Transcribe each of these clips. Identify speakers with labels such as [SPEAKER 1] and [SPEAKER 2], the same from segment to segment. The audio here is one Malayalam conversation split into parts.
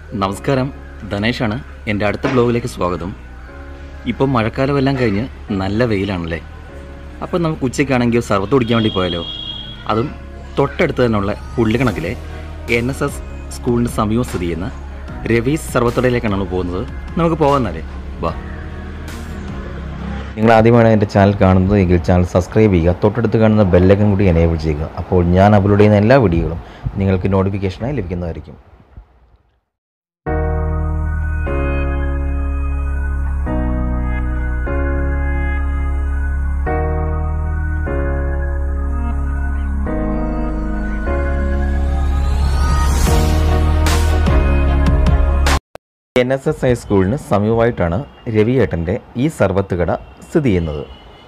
[SPEAKER 1] നമസ്കാരം ധനേഷാണ് എൻ്റെ അടുത്ത ബ്ലോഗിലേക്ക് സ്വാഗതം ഇപ്പം മഴക്കാലമെല്ലാം കഴിഞ്ഞ് നല്ല വെയിലാണല്ലേ അപ്പം നമുക്ക് ഉച്ചയ്ക്കാണെങ്കിൽ സർവത്ത് കുടിക്കാൻ വേണ്ടി പോയാലോ അതും തൊട്ടടുത്ത് തന്നെയുള്ള പുള്ളിക്കണക്കിലെ എൻ എസ് എസ് സ്കൂളിന് സമീപം സ്ഥിതി ചെയ്യുന്ന രവീസ് സർവത്തടയിലേക്കാണ് നമ്മൾ പോകുന്നത് നമുക്ക് പോകാമെന്നല്ലേ വാ നിങ്ങൾ ആദ്യമാണ് എൻ്റെ ചാനൽ കാണുന്നത് എങ്കിൽ ചാനൽ സബ്സ്ക്രൈബ് ചെയ്യുക തൊട്ടടുത്ത് കാണുന്ന ബെല്ലൈക്കൻ കൂടി എനേബിൾ ചെയ്യുക അപ്പോൾ ഞാൻ അപ്ലോഡ് ചെയ്യുന്ന എല്ലാ വീഡിയോകളും നിങ്ങൾക്ക് നോട്ടിഫിക്കേഷനായി ലഭിക്കുന്നതായിരിക്കും എൻ എസ് എസ് ഹൈസ്കൂളിന് സമീപമായിട്ടാണ് രവിയേട്ടൻ്റെ ഈ സർവത്ത് കട സ്ഥിതി ചെയ്യുന്നത്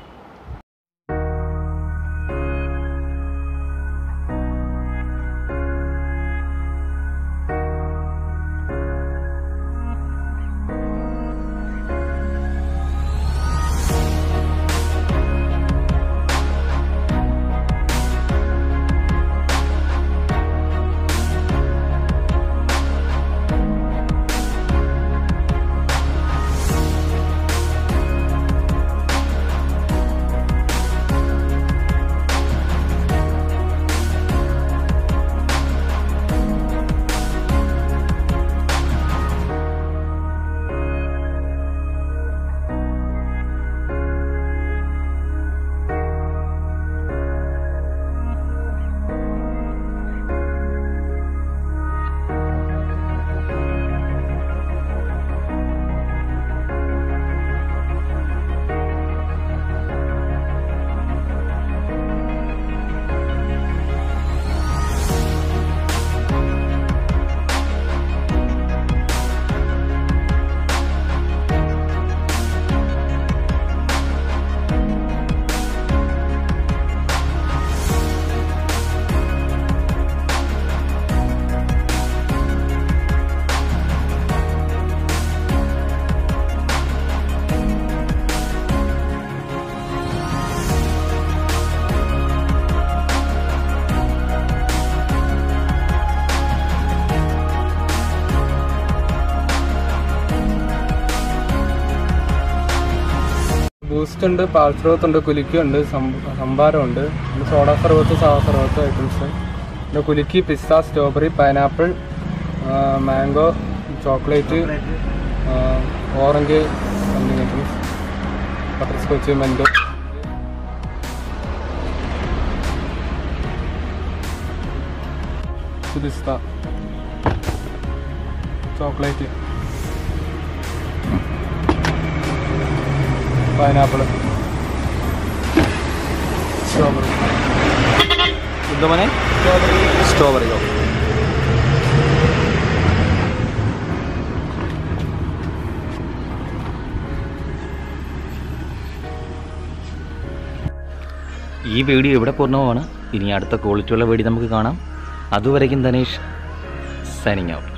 [SPEAKER 2] ബൂസ്റ്റ് ഉണ്ട് പാൽസ്രോത്ത് ഉണ്ട് കുലുക്കി ഉണ്ട് സംഭാരം ഉണ്ട് പിന്നെ സോഡ സർവത്ത് സാവ സർവത്ത് ഐറ്റംസ് പിന്നെ കുലുക്കി പിസ്ത strawberry pineapple mango chocolate orange items butter scotch മെൻഡോ പിസ്ത ചോക്ലേറ്റ് പൈനാപ്പിൾ സ്ട്രോബെറി
[SPEAKER 1] എന്താ മോനെ സ്ട്രോബെറി ഈ വീഡിയോ ഇവിടെ പൂർണ്ണമാണ് ഇനി അടുത്ത ക്വാളിറ്റിയുള്ള വീഡിയോ നമുക്ക് കാണാം അതുവരയ്ക്കും ധനേഷ് സൈനിങ് ഔട്ട്